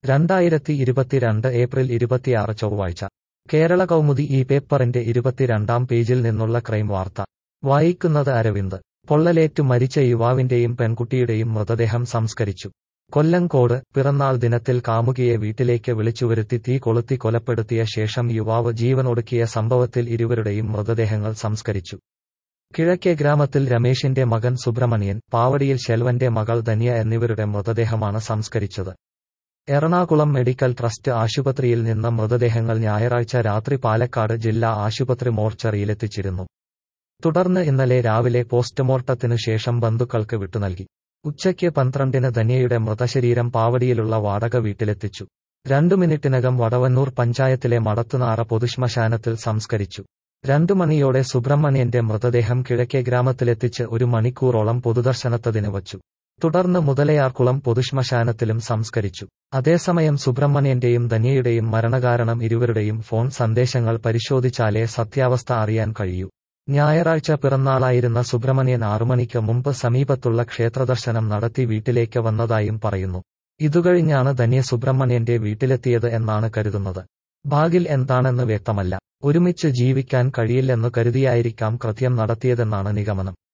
രണ്ടായിരത്തി ഇരുപത്തിരണ്ട് ഏപ്രിൽ ഇരുപത്തിയാറ് ചൊവ്വാഴ്ച കേരള കൗമുദി ഈ പേപ്പറിന്റെ ഇരുപത്തിരണ്ടാം പേജിൽ നിന്നുള്ള ക്രൈം വാർത്ത വായിക്കുന്നത് അരവിന്ദ് പൊള്ളലേറ്റു മരിച്ച യുവാവിന്റെയും പെൺകുട്ടിയുടെയും മൃതദേഹം സംസ്കരിച്ചു കൊല്ലങ്കോട് പിറന്നാൾ ദിനത്തിൽ കാമുകിയെ വീട്ടിലേക്ക് വിളിച്ചുവരുത്തി തീ കൊളുത്തി കൊലപ്പെടുത്തിയ ശേഷം യുവാവ് ജീവനൊടുക്കിയ സംഭവത്തിൽ ഇരുവരുടെയും മൃതദേഹങ്ങൾ സംസ്കരിച്ചു കിഴക്കേ ഗ്രാമത്തിൽ രമേശിന്റെ മകൻ സുബ്രഹ്മണ്യൻ പാവടിയിൽ ശെൽവന്റെ മകൾ ധന്യ എന്നിവരുടെ മൃതദേഹമാണ് സംസ്കരിച്ചത് എറണാകുളം മെഡിക്കൽ ട്രസ്റ്റ് ആശുപത്രിയിൽ നിന്ന് മൃതദേഹങ്ങൾ ഞായറാഴ്ച രാത്രി പാലക്കാട് ജില്ലാ ആശുപത്രി മോർച്ചറിയിലെത്തിച്ചിരുന്നു തുടർന്ന് ഇന്നലെ രാവിലെ പോസ്റ്റ്മോർട്ടത്തിനു ശേഷം ബന്ധുക്കൾക്ക് വിട്ടുനൽകി ഉച്ചയ്ക്ക് പന്ത്രണ്ടിന് ധന്യയുടെ മൃതശരീരം പാവടിയിലുള്ള വാടക വീട്ടിലെത്തിച്ചു രണ്ടു മിനിറ്റിനകം വടവന്നൂർ പഞ്ചായത്തിലെ മടത്തുനാറ പൊതുശ്മശാനത്തിൽ സംസ്കരിച്ചു രണ്ടു മണിയോടെ സുബ്രഹ്മണ്യന്റെ മൃതദേഹം കിഴക്കേ ഗ്രാമത്തിലെത്തിച്ച് ഒരു മണിക്കൂറോളം പൊതുദർശനത്തതിന് വച്ചു തുടർന്ന് മുതലയാർക്കുളം പൊതുശ്മശാനത്തിലും സംസ്കരിച്ചു അതേസമയം സുബ്രഹ്മണ്യന്റെയും ധന്യയുടെയും മരണകാരണം ഇരുവരുടെയും ഫോൺ സന്ദേശങ്ങൾ പരിശോധിച്ചാലേ സത്യാവസ്ഥ അറിയാൻ കഴിയൂ ഞായറാഴ്ച പിറന്നാളായിരുന്ന സുബ്രഹ്മണ്യൻ ആറുമണിക്ക് മുമ്പ് സമീപത്തുള്ള ക്ഷേത്രദർശനം നടത്തി വീട്ടിലേക്ക് വന്നതായും പറയുന്നു ഇതുകഴിഞ്ഞാണ് ധന്യ സുബ്രഹ്മണ്യന്റെ വീട്ടിലെത്തിയത് എന്നാണ് കരുതുന്നത് ഭാഗിൽ എന്താണെന്ന് വ്യക്തമല്ല ഒരുമിച്ച് ജീവിക്കാൻ കഴിയില്ലെന്നു കരുതിയായിരിക്കാം കൃത്യം നടത്തിയതെന്നാണ് നിഗമനം